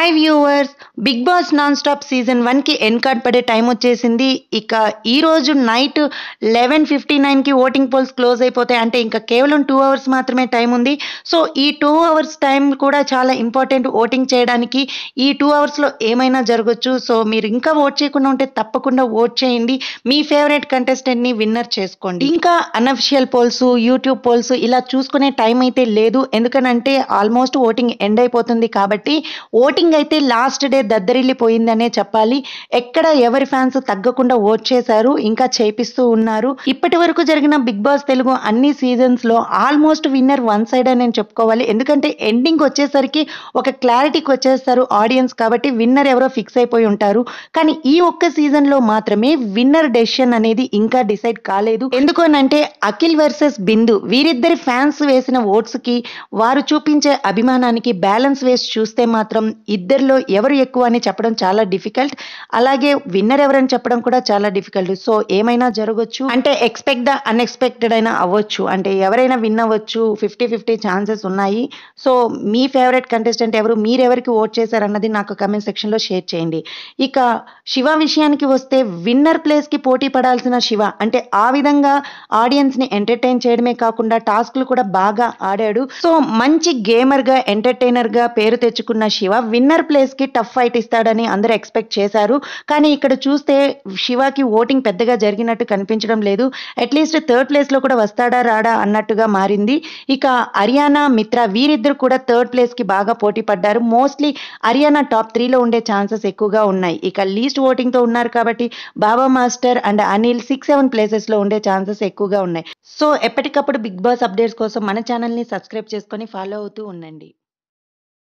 hi viewers big boss non stop season వన్కి end card పడే time వచ్చేసింది ఇక ఈ రోజు నైట్ లెవెన్ ఫిఫ్టీ నైన్కి ఓటింగ్ పోల్స్ క్లోజ్ అయిపోతాయి అంటే ఇంకా కేవలం టూ అవర్స్ మాత్రమే టైం ఉంది సో ఈ టూ అవర్స్ టైం కూడా చాలా ఇంపార్టెంట్ ఓటింగ్ చేయడానికి ఈ టూ అవర్స్లో ఏమైనా జరగచ్చు సో మీరు ఇంకా ఓట్ చేయకుండా ఉంటే తప్పకుండా ఓట్ చేయండి మీ ఫేవరెట్ కంటెస్టెంట్ని విన్నర్ చేసుకోండి ఇంకా అనఫిషియల్ పోల్స్ యూట్యూబ్ పోల్స్ ఇలా చూసుకునే టైం అయితే లేదు ఎందుకనంటే ఆల్మోస్ట్ ఓటింగ్ ఎండ్ అయిపోతుంది కాబట్టి ఓటింగ్ అయితే లాస్ట్ డే దద్దరిల్లిపోయిందనే చెప్పాలి ఎక్కడ ఎవరి ఫ్యాన్స్ తగ్గకుండా ఓట్ చేశారు ఇంకా చేపిస్తూ ఉన్నారు ఇప్పటి వరకు జరిగిన బిగ్ బాస్ తెలుగు అన్ని సీజన్స్ లో ఆల్మోస్ట్ విన్నర్ వన్ సైడ్ అని నేను చెప్పుకోవాలి ఎందుకంటే ఎండింగ్ వచ్చేసరికి ఒక క్లారిటీకి వచ్చేస్తారు ఆడియన్స్ కాబట్టి విన్నర్ ఎవరో ఫిక్స్ అయిపోయి ఉంటారు కానీ ఈ ఒక్క సీజన్ లో మాత్రమే విన్నర్ డెసిషన్ అనేది ఇంకా డిసైడ్ కాలేదు ఎందుకనంటే అఖిల్ వర్సెస్ బిందు వీరిద్దరి ఫ్యాన్స్ వేసిన ఓట్స్ కి వారు చూపించే అభిమానానికి బ్యాలెన్స్ వేసి చూస్తే మాత్రం ఇద్దరిలో ఎవరు ఎక్కువ అని చెప్పడం చాలా డిఫికల్ట్ అలాగే విన్నర్ ఎవరని చెప్పడం కూడా చాలా డిఫికల్ట్ సో ఏమైనా జరగచ్చు అంటే ఎక్స్పెక్ట్ ద అన్ఎక్స్పెక్టెడ్ అయినా అవ్వచ్చు అంటే ఎవరైనా విన్ అవ్వచ్చు ఫిఫ్టీ ఫిఫ్టీ ఛాన్సెస్ ఉన్నాయి సో మీ ఫేవరెట్ కంటెస్టెంట్ ఎవరు మీరు ఎవరికి ఓట్ చేశారన్నది నాకు కమెంట్ సెక్షన్లో షేర్ చేయండి ఇక శివ విషయానికి వస్తే విన్నర్ ప్లేస్కి పోటీ పడాల్సిన శివ అంటే ఆ విధంగా ఆడియన్స్ని ఎంటర్టైన్ చేయడమే కాకుండా టాస్క్లు కూడా బాగా ఆడాడు సో మంచి గేమర్గా ఎంటర్టైనర్గా పేరు తెచ్చుకున్న శివ విన్నర్ ప్లేస్కి టఫ్ ఫైట్ ఇస్తాడని అందరూ ఎక్స్పెక్ట్ చేశారు కానీ ఇక్కడ చూస్తే శివకి ఓటింగ్ పెద్దగా జరిగినట్టు కనిపించడం లేదు అట్లీస్ట్ థర్డ్ ప్లేస్లో కూడా వస్తాడా రాడా అన్నట్టుగా మారింది ఇక హర్యానా మిత్ర వీరిద్దరు కూడా థర్డ్ ప్లేస్కి బాగా పోటీ పడ్డారు మోస్ట్లీ హర్యానా టాప్ త్రీలో ఉండే ఛాన్సెస్ ఎక్కువగా ఉన్నాయి ఇక లీస్ట్ ఓటింగ్తో ఉన్నారు కాబట్టి Baba master and Anil six seven ప్లేసెస్లో ఉండే ఛాన్సెస్ ఎక్కువగా ఉన్నాయి సో ఎప్పటికప్పుడు బిగ్ బాస్ అప్డేట్స్ కోసం మన ఛానల్ని సబ్స్క్రైబ్ చేసుకొని ఫాలో అవుతూ ఉండండి